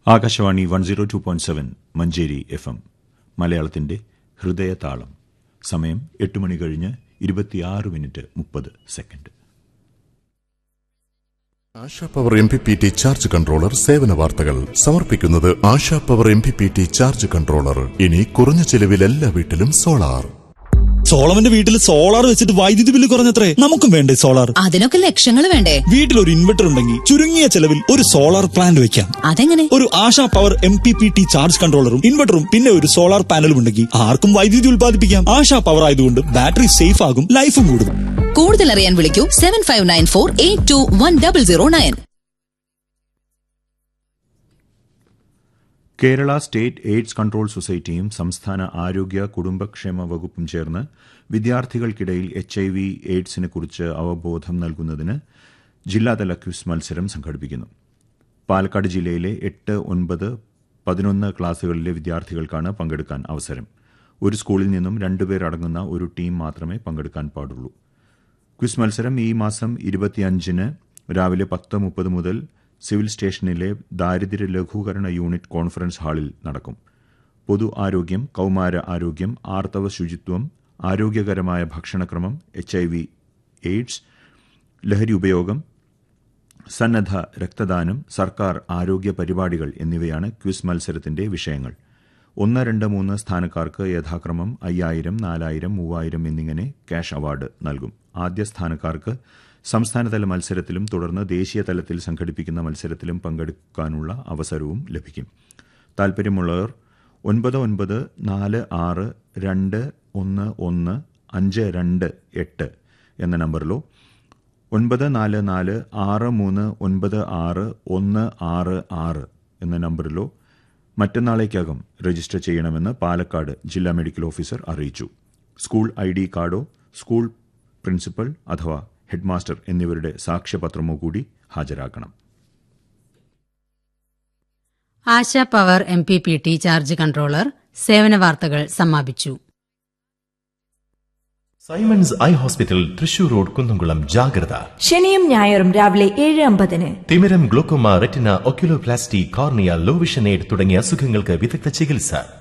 Akashvani one zero two point seven Manjeri F M മലയാളത്തിന്റെ ഹൃദയതാളം സമയം എട്ട് മണി കഴിഞ്ഞ് ഇരുപത്തിയാറ് മിനിറ്റ് മുപ്പത് second Asha power M P P T charge controller സേവന വാർത്തകൾ സമർപ്പിക്കുന്നത് Asha power M P P T charge controller ഇനി കുറഞ്ഞ ചെലവിൽ എല്ലാ വീട്ടിലും സോളാർ സോളമന്റെ വീട്ടിൽ സോളാർ വെച്ചിട്ട് വൈദ്യുതി ബില്ല് കുറഞ്ഞത്രേ നമുക്കും വേണ്ടേ സോളാർ അതിനൊക്കെ ലക്ഷങ്ങൾ വേണ്ടേ വീട്ടിൽ ഒരു ഇൻവെർട്ടർ ഉണ്ടെങ്കിൽ ചുരുങ്ങിയ ചെലവിൽ ഒരു സോളാർ പ്ലാന്റ് വെക്കാം അതെങ്ങനെ ഒരു Asha power M P P T charge കൺട്രോളറും ഇൻവെർട്ടറും പിന്നെ ഒരു സോളാർ പാനലും ഉണ്ടെങ്കിൽ ആർക്കും വൈദ്യുതി ഉൽപ്പാദിപ്പിക്കാം ആശാ പവർ ആയതുകൊണ്ട് ബാറ്ററി സേഫ് ആകും ലൈഫും കൂടും കൂടുതൽ അറിയാൻ വിളിക്കൂ seven five nine four eight two one double zero nine Kerala state AIDS control സൊസൈറ്റിയും സംസ്ഥാന ആരോഗ്യ കുടുംബക്ഷേമ വകുപ്പും ചേർന്ന് വിദ്യാർത്ഥികൾക്കിടയിൽ എച്ച് ഐ വി എയ്ഡ്സിനെ കുറിച്ച് അവബോധം നൽകുന്നതിന് ജില്ലാതല ക്വിസ് മത്സരം സംഘടിപ്പിക്കുന്നു പാലക്കാട് ജില്ലയിലെ എട്ട് ഒൻപത് പതിനൊന്ന് ക്ലാസുകളിലെ വിദ്യാർത്ഥികൾക്കാണ് പങ്കെടുക്കാൻ അവസരം ഒരു സ്കൂളിൽ നിന്നും രണ്ടുപേർ അടങ്ങുന്ന ഒരു ടീം മാത്രമേ പങ്കെടുക്കാൻ പാടുള്ളൂ ക്വിസ് മത്സരം ഈ മാസം ഇരുപത്തിയഞ്ചിന് രാവിലെ പത്ത് മുപ്പത് മുതൽ സിവിൽ സ്റ്റേഷനിലെ ദാരിദ്ര്യ ലഘൂകരണ യൂണിറ്റ് കോൺഫറൻസ് ഹാളിൽ നടക്കും പൊതു ആരോഗ്യം കൌമാര ആരോഗ്യം ആർത്തവ ശുചിത്വം ആരോഗ്യകരമായ ഭക്ഷണക്രമം എച്ച് ഐ വി എയ്ഡ്സ് ലഹരി ഉപയോഗം സന്നദ്ധ രക്തദാനം സർക്കാർ ആരോഗ്യ പരിപാടികൾ എന്നിവയാണ് ക്വിസ് മത്സരത്തിന്റെ വിഷയങ്ങൾ ഒന്ന് രണ്ട് മൂന്ന് സ്ഥാനക്കാർക്ക് യഥാക്രമം അയ്യായിരം നാലായിരം മൂവായിരം എന്നിങ്ങനെ ക്യാഷ് അവാർഡ് നൽകും ആദ്യ സ്ഥാനക്കാർക്ക് സംസ്ഥാനതല മത്സരത്തിലും തുടർന്ന് ദേശീയ തലത്തിൽ സംഘടിപ്പിക്കുന്ന മത്സരത്തിലും പങ്കെടുക്കാനുള്ള അവസരവും ലഭിക്കും താൽപ്പര്യമുള്ളവർ ഒൻപത് ഒൻപത് നാല് ആറ് രണ്ട് ഒന്ന് ഒന്ന് അഞ്ച് രണ്ട് എട്ട് എന്ന നമ്പറിലോ ഒൻപത് നാല് നാല് ആറ് മൂന്ന് ഒൻപത് ആറ് ഒന്ന് ആറ് ആറ് എന്ന നമ്പറിലോ മറ്റന്നാളേക്കകം രജിസ്റ്റർ ചെയ്യണമെന്ന് പാലക്കാട് ജില്ലാ മെഡിക്കൽ ഓഫീസർ അറിയിച്ചു സ്കൂൾ ഐ ഡി കാർഡോ സ്കൂൾ പ്രിൻസിപ്പൽ അഥവാ ഹെഡ്മാസ്റ്റർ എന്നിവരുടെ സാക്ഷ്യപത്രമോ കൂടി ഹാജരാക്കണം Asha power M P P T charge controller സേവന വാർത്തകൾ സമാപിച്ചു Simon's eye hospital Thrissur road Kunnamkulam ജാഗ്രത ശനിയും ഞായറും രാവിലെ ഏഴ് അമ്പതിന് തിമിരം glaucoma retina oculoplasty cornea low vision aid തുടങ്ങിയ അസുഖങ്ങൾക്ക് വിദഗ്ധ ചികിത്സ